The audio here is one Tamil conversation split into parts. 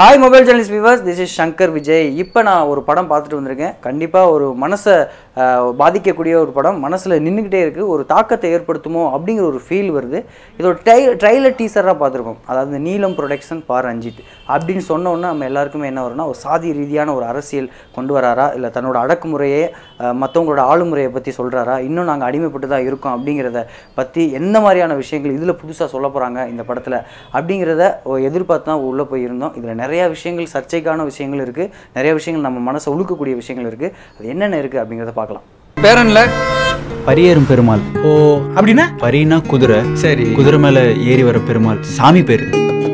hi mobile journalist viewers this is Shankar Vijay இப்போ நான் ஒரு படம் பார்த்துட்டு வந்திருக்கேன் கண்டிப்பாக ஒரு மனசை அஹ், பாதிக்கக்கூடிய ஒரு படம் மனசில் நின்றுக்கிட்டே இருக்குது ஒரு தாக்கத்தை ஏற்படுத்துமோ அப்படிங்கிற ஒரு ஃபீல் வருது இதோட டை ட்ரைலர் டீசராக பார்த்துருக்கோம் அதாவது நீலம் ப்ரொடக்ஷன் பார் ரஞ்சித் அப்படின்னு சொன்ன உடனே நம்ம எல்லாருக்குமே என்ன வரும்னா ஒரு சாதி ரீதியான ஒரு அரசியல் கொண்டு வராரா இல்லை தன்னோட அடக்குமுறையே அஹ், மற்றவங்களோட ஆளுமுறையை பற்றி சொல்கிறாரா இன்னும் நாங்கள் அடிமைப்பட்டு தான் இருக்கோம் அப்படிங்கிறத பற்றி எந்த மாதிரியான விஷயங்கள் இதில் புதுசாக சொல்ல போகிறாங்க இந்த படத்தில் அப்படிங்கிறத ஒ- எதிர்பார்த்து தான் உள்ளே போயிருந்தோம் இதில் நிறையா விஷயங்கள் சர்ச்சைக்கான விஷயங்கள் இருக்குது நிறைய விஷயங்கள் நம்ம மனசை உழுக்கக்கூடிய விஷயங்கள் இருக்குது அது என்னென்ன இருக்குது அப்படிங்கிறத பார்க்கலாம் பேரன்ல பரியேறும் பெருமாள் ஓ அப்படின்னா பரினா குதிரை சரி குதிரை மேல ஏறி வர பெருமாள் சாமி பேரு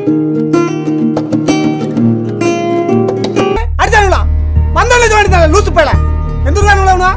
அடிச்சாங்களா வந்தாலே அடித்தாங்க லூசு பேல எந்த ஊர்ல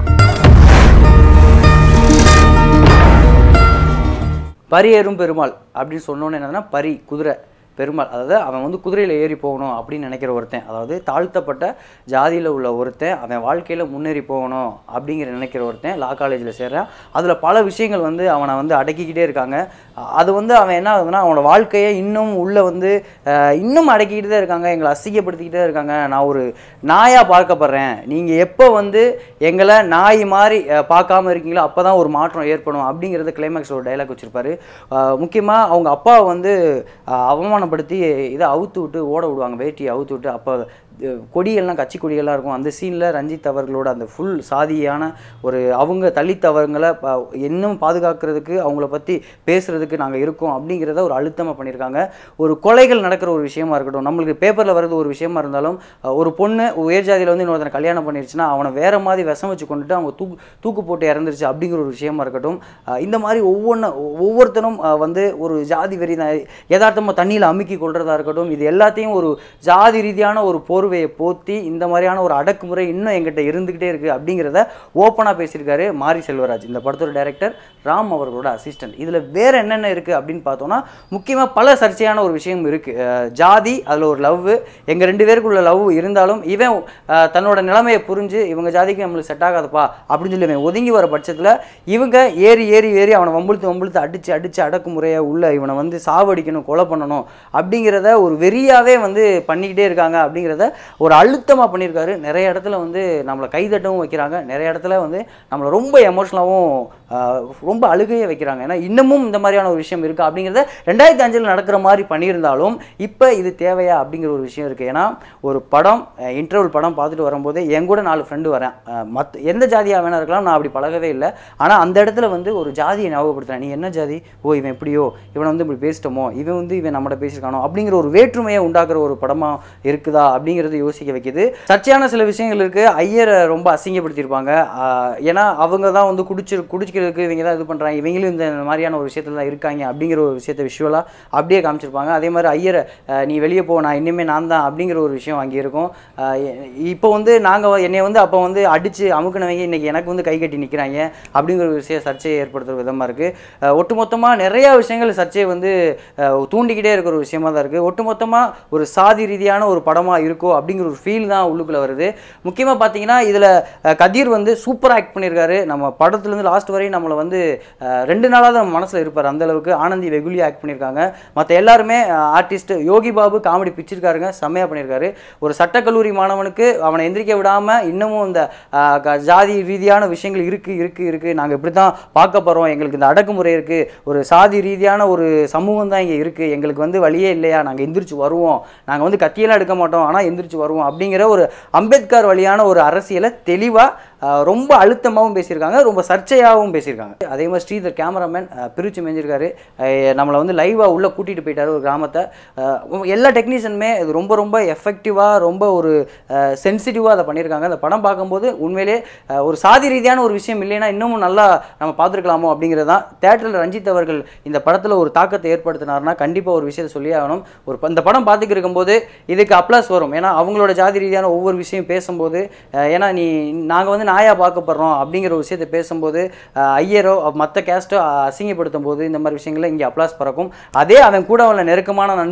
பரியேறும் பெருமாள் அப்படின்னு சொன்னோன்னு என்னதுன்னா பரி குதிரை பெருமாள் அதாவது அவன் வந்து குதிரையில் ஏறி போகணும் அப்படின்னு நினைக்கிற ஒருத்தன் அதாவது தாழ்த்தப்பட்ட ஜாதியில் உள்ள ஒருத்தன் அவன் வாழ்க்கையில் முன்னேறி போகணும் அப்படிங்கிற நினைக்கிற ஒருத்தன் லா காலேஜில் சேர்றான் அதில் பல விஷயங்கள் வந்து அவனை வந்து அடக்கிக்கிட்டே இருக்காங்க அ- அது வந்து அவன் என்ன ஆகுதுன்னா அவனோட வாழ்க்கையை இன்னும் உள்ளே வந்து அஹ், இன்னும் அடக்கிக்கிட்டு தான் இருக்காங்க எங்களை அசிங்கப்படுத்திக்கிட்டே இருக்காங்க நான் ஒரு நாயாக பார்க்கப்படுறேன் நீங்கள் எப்போ வந்து எங்களை நாய் மாதிரி அஹ், பார்க்காம இருக்கீங்களோ அப்போ தான் ஒரு மாற்றம் ஏற்படும் அப்படிங்கிறத கிளைமேக்ஸ் ஒரு டைலாக் வச்சுருப்பாரு முக்கியமாக அவங்க அப்பாவை வந்து அஹ், அவமானப்படுத்தி இதை அவுத்து விட்டு ஓட விடுவாங்க வேட்டியை அவுத்து விட்டு அப்போ அஹ், கொடியெல்லாம் கட்சி கொடியெல்லாம் இருக்கும் அந்த சீனில் ரஞ்சித் அவர்களோட அந்த ஃபுல் சாதியான ஒரு அவங்க தலித்தவர்களை ப- இன்னும் பாதுகாக்கிறதுக்கு அவங்கள பற்றி பேசுறதுக்கு நாங்கள் இருக்கோம் அப்படிங்கிறத ஒரு அழுத்தமாக பண்ணியிருக்காங்க ஒரு கொலைகள் நடக்கிற ஒரு விஷயமா இருக்கட்டும் நம்மளுக்கு பேப்பரில் வர்றது ஒரு விஷயமா இருந்தாலும் அஹ், ஒரு பொண்ணு உயர் ஜாதியில் வந்து இன்னொருத்தனை கல்யாணம் பண்ணிருச்சுன்னா அவனை வேற மாதிரி விஷம் வச்சு கொண்டுட்டு அவங்க தூக்கு தூக்கு போட்டு இறந்துருச்சு அப்படிங்கிற ஒரு விஷயமா இருக்கட்டும் அஹ், இந்த மாதிரி ஒவ்வொன்று ஒவ்வொருத்தனும் அஹ், வந்து ஒரு ஜாதி வெறி யதார்த்தமாக தண்ணியில் அமுக்கி கொள்றதா இருக்கட்டும் இது எல்லாத்தையும் ஒரு ஜாதி ரீதியான ஒரு போர்வையை போத்தி இந்த மாதிரியான ஒரு அடக்குமுறை இன்னும் எங்கிட்ட இருந்துக்கிட்டே இருக்குது அப்படிங்கிறத ஓப்பனாக பேசியிருக்காரு மாரி செல்வராஜ் இந்த படத்தோட டைரக்டர் ராம் அவர்களோட அசிஸ்டன்ட் இதில் வேற என்னென்ன இருக்குது அப்படின்னு பார்த்தோம்னா முக்கியமாக பல சர்ச்சையான ஒரு விஷயம் இருக்குது ஜாதி அதில் ஒரு லவ் எங்கள் ரெண்டு பேருக்குள்ள லவ் இருந்தாலும் இவன் அஹ், தன்னோட நிலைமையை புரிஞ்சு இவங்க ஜாதிக்கு நம்மளுக்கு செட் ஆகாதுப்பா அப்படின்னு சொல்லி இவன் ஒதுங்கி வர பட்சத்தில் இவங்க ஏறி ஏறி ஏறி அவனை வம்புழுத்து வம்புழுத்து அடித்து அடித்து அடக்குமுறையை உள்ள இவனை வந்து சாவடிக்கணும் கொலை பண்ணணும் அப்படிங்கிறத ஒரு வெறியாவே வந்து பண்ணிக்கிட்டே இருக்காங்க அப்படிங்கிறத ஒரு அழுத்தமாக பண்ணியிருக்காரு நிறைய இடத்துல வந்து நம்மளை கைதட்டவும் வைக்கிறாங்க நிறைய இடத்துல வந்து நம்மளை ரொம்ப எமோஷ்னலாகவும் ரொம்ப அழுகையை வைக்கிறாங்க ஏன்னா இன்னமும் இந்த மாதிரியான ஒரு விஷயம் இருக்குது அப்படிங்கிறத ரெண்டாயிரத்தி அஞ்சில் நடக்கிற மாதிரி பண்ணியிருந்தாலும் இப்போ இது தேவையா அப்படிங்கிற ஒரு விஷயம் இருக்குது ஏன்னா ஒரு படம் இன்டர்வல் படம் பார்த்துட்டு வரும்போது என் கூட நாலு ஃப்ரெண்டு வரேன் மற்ற எந்த ஜாதியாக வேணா இருக்கலாம் நான் அப்படி பழகவே இல்லை ஆனால் அந்த இடத்துல வந்து ஒரு ஜாதியை ஞாபகப்படுத்துறேன் நீ என்ன ஜாதி ஓ இவன் எப்படியோ இவனை வந்து இப்படி பேசிட்டோமோ இவன் வந்து இவன் நம்மகிட்ட பேசியிருக்கானோ அப்படிங்கிற ஒரு வேற்றுமையை உண்டாக்குற ஒரு படமாக இருக்குதா அப்படிங்கிறது யோசிக்க வைக்குது சர்ச்சையான சில விஷயங்கள் இருக்குது ஐயரை ரொம்ப அசிங்கப்படுத்தியிருப்பாங்க ஆஹ் ஏன்னா அவங்க தான் வந்து குடிச்சு குடிச்சிக்கிறதுக்கு இவங்க தான் இது பண்ணுறாங்க இவங்களும் இந்த மாதிரியான ஒரு விஷயத்துல தான் இருக்காங்க அப்படிங்கிற ஒரு விஷயத்தை விஷுவலாக அப்படியே காமிச்சிருப்பாங்க அதே மாதிரி ஐயரை ஆஹ் நீ வெளியே போ நான் இனிமேல் நான் தான் அப்படிங்கிற ஒரு விஷயம் அங்கே இருக்கும் ஆஹ் எ- இப்போ வந்து நாங்கள் என்னை வந்து அப்போ வந்து அடித்து அமுக்கினவங்க இன்னைக்கு எனக்கு வந்து கை கட்டி நிற்கிறாங்க அப்படிங்கிற ஒரு விஷயம் சர்ச்சையை ஏற்படுத்துகிற விதமாக இருக்குது ஒட்டுமொத்தமாக நிறையா விஷயங்கள் சர்ச்சையை வந்து ஆஹ் தூண்டிக்கிட்டே இருக்கிற ஒரு விஷயமா தான் இருக்குது ஒட்டுமொத்தமாக ஒரு சாதி ரீதியான ஒரு படமாக இருக்கோ அப்படிங்கிற ஒரு ஃபீல் தான் உள்ளுக்குள்ளே வருது முக்கியமாக பார்த்தீங்கன்னா இதில் கதிர் வந்து சூப்பராக ஆக்ட் பண்ணியிருக்காரு நம்ம படத்துலேருந்து லாஸ்ட் வரையும் நம்மளை வந்து அஹ், ரெண்டு நாளாக தான் மனசில் இருப்பார் அந்த அளவுக்கு ஆனந்தி வெகுலியாக ஆக்ட் பண்ணியிருக்காங்க மற்ற எல்லாருமே ஆர்டிஸ்ட் யோகி பாபு காமெடி பிச்சிருக்காருங்க செம்மையாக பண்ணியிருக்காரு ஒரு சட்டக்கல்லூரி மாணவனுக்கு அவனை எந்திரிக்க விடாமல் இன்னமும் இந்த அஹ், க- ஜாதி ரீதியான விஷயங்கள் இருக்குது இருக்குது இருக்குது நாங்கள் இப்படி தான் பார்க்க போகிறோம் எங்களுக்கு இந்த அடக்குமுறை இருக்குது ஒரு சாதி ரீதியான ஒரு சமூகம் தான் இங்கே இருக்குது எங்களுக்கு வந்து வழியே இல்லையா நாங்கள் எந்திரிச்சு வருவோம் நாங்கள் வந்து கத்தியெல்லாம் எடுக்க மாட்டோம் ஆனால் எந்திரிச்சு வருவோம் அப்படிங்கிற ஒரு அம்பேத்கர் வழியான ஒரு அரசியலை தெளிவாக ரொம்ப அழுத்தமாகவும் பேசியிருக்காங்க ரொம்ப சர்ச்சையாகவும் பேசியிருக்காங்க அதே மாதிரி ஸ்ரீதர் கேமராமேன் பிரித்து மேஞ்சிருக்காரு அஹ் நம்மளை வந்து லைவாக உள்ளே கூட்டிகிட்டு போயிட்டாரு ஒரு கிராமத்தை அஹ் எல்லா டெக்னீஷியனுமே இது ரொம்ப ரொம்ப எஃபெக்டிவாக ரொம்ப ஒரு சென்சிட்டிவாக அதை பண்ணியிருக்காங்க அந்த படம் பார்க்கும்போது உண்மையிலே அஹ் ஒரு சாதி ரீதியான ஒரு விஷயம் இல்லைன்னா இன்னமும் நல்லா நம்ம பார்த்துருக்கலாமோ அப்படிங்கிறது தான் தேட்டரில் ரஞ்சித் அவர்கள் இந்த படத்தில் ஒரு தாக்கத்தை ஏற்படுத்தினார்னா கண்டிப்பாக ஒரு விஷயத்தை சொல்லி ஆகணும் ஒரு ப- இந்த படம் பார்த்துக்கு இருக்கும்போது இதுக்கு அப்ளாஸ் வரும் ஏன்னா அவங்களோட ஜாதி ரீதியான ஒவ்வொரு விஷயம் பேசும்போது அஹ் ஏன்னா நீ நாங்கள் வந்து நாயாக பார்க்கப்படுறோம் அப்படிங்கிற ஒரு விஷயத்தை பேசும்போது அஹ் ஐயரோ மற்ற கேஸ்ட்டோ அசிங்கப்படுத்தும் போது இந்த மாதிரி விஷயங்களை இங்கே அப்ளாஸ் பறக்கும் அதே அவன் கூட உள்ள நெருக்கமான நண்பன்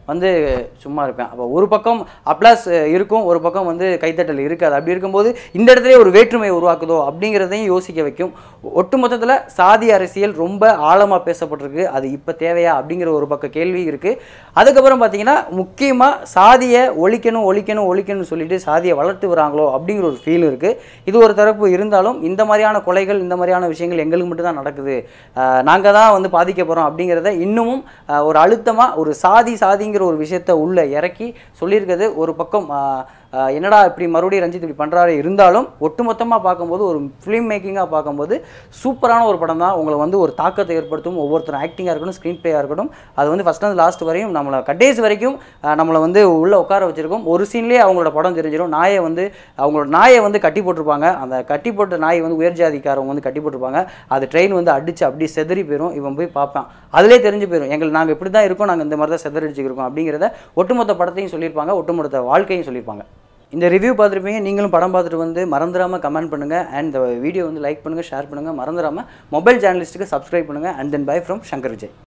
வந்து சும்மா இருப்பேன் அப்போ ஒரு பக்கம் அப்ளாஸ் இருக்கும் ஒரு பக்கம் வந்து கைத்தட்டல் இருக்காது அப்படி இருக்கும்போது இந்த இடத்துல ஒரு வேற்றுமை உருவாக்குதோ அப்படிங்கிறதையும் யோசிக்க வைக்கும் ஒட்டுமொத்தத்தில் சாதி அரசியல் ரொம்ப ஆழமாக பேசப்பட்டிருக்கு அது இப்போ தேவையா அப்படிங்கிற ஒரு பக்கம் கேள்வி இருக்குது அதுக்கப்புறம் பார்த்தீங்கன்னா முக்கியமாக சாதியை ஒழிக்கணும் ஒழிக்கணும் ஒழிக்கணும்னு சொல்லிட்டு சாதியை வளர்த்து வராங்களோ அப்படிங்கிற ஒரு ஃபீல் இருக்குது இது ஒரு தரப்பு இருந்தாலும் இந்த மாதிரியான கொலைகள் இந்த மாதிரியான விஷயங்கள் எங்களுக்கு மட்டும் தான் நடக்குது நாங்கள் தான் வந்து பாதிக்க போகிறோம் அப்படிங்கிறத இன்னமும் ஆஹ், ஒரு அழுத்தமாக ஒரு சாதி சாதிங்கிற ஒரு விஷயத்த உள்ள இறக்கி சொல்லியிருக்கிறது ஒரு பக்கம் ஆஹ், ஆஹ், என்னடா இப்படி மறுபடியும் ரஞ்சித் இப்படி பண்ணுறாரு இருந்தாலும் ஒட்டுமொத்தமாக பார்க்கும்போது ஒரு ஃபிலிம் மேக்கிங்காக பார்க்கும்போது சூப்பரான ஒரு படம் தான் உங்களை வந்து ஒரு தாக்கத்தை ஏற்படுத்தும் ஒவ்வொருத்தரும் ஆக்டிங்காக இருக்கட்டும் ஸ்க்ரீன் பிளேயாக இருக்கட்டும் அது வந்து ஃபஸ்ட்லேருந்து லாஸ்ட் வரையும் நம்மளை கடைசி வரைக்கும் ஆஹ், நம்மளை வந்து உள்ளே உட்கார வச்சிருக்கோம் ஒரு சீன்லேயே அவங்களோட படம் தெரிஞ்சிடும் நாயை வந்து அவங்களோட நாயை வந்து கட்டி போட்டிருப்பாங்க அந்த கட்டி போட்ட நாய் வந்து உயர் ஜாதிக்காரவங்க வந்து கட்டி போட்டிருப்பாங்க அது ட்ரெயின் வந்து அடிச்சு அப்படியே செதறி போயிடும் இவன் போய் பார்ப்பான் அதிலே தெரிஞ்சு போயிடும் எங்கள் நாங்கள் இப்படி தான் இருக்கோம் நாங்கள் இந்த மாதிரி தான் செதறடிச்சுக்கிறோம் அப்படிங்கிறத ஒட்டுமொத்த படத்தையும் சொல்லியிருப்பாங்க ஒட்டுமொத்த வாழ்க்கையும் சொல்லியிருப்பாங்க இந்த ரிவ்யூ பார்த்துருப்பீங்க நீங்களும் படம் பார்த்துட்டு வந்து மறந்துடாமல் கமெண்ட் பண்ணுங்கள் அண்ட் இந்த வீடியோ வந்து லைக் பண்ணுங்கள் ஷேர் பண்ணுங்கள் மறந்துடாமல் மொபைல் சேனலிஸ்ட்டுக்கு சப்ஸ்கிரைப் பண்ணுங்கள் and then bye from Shankar Vijay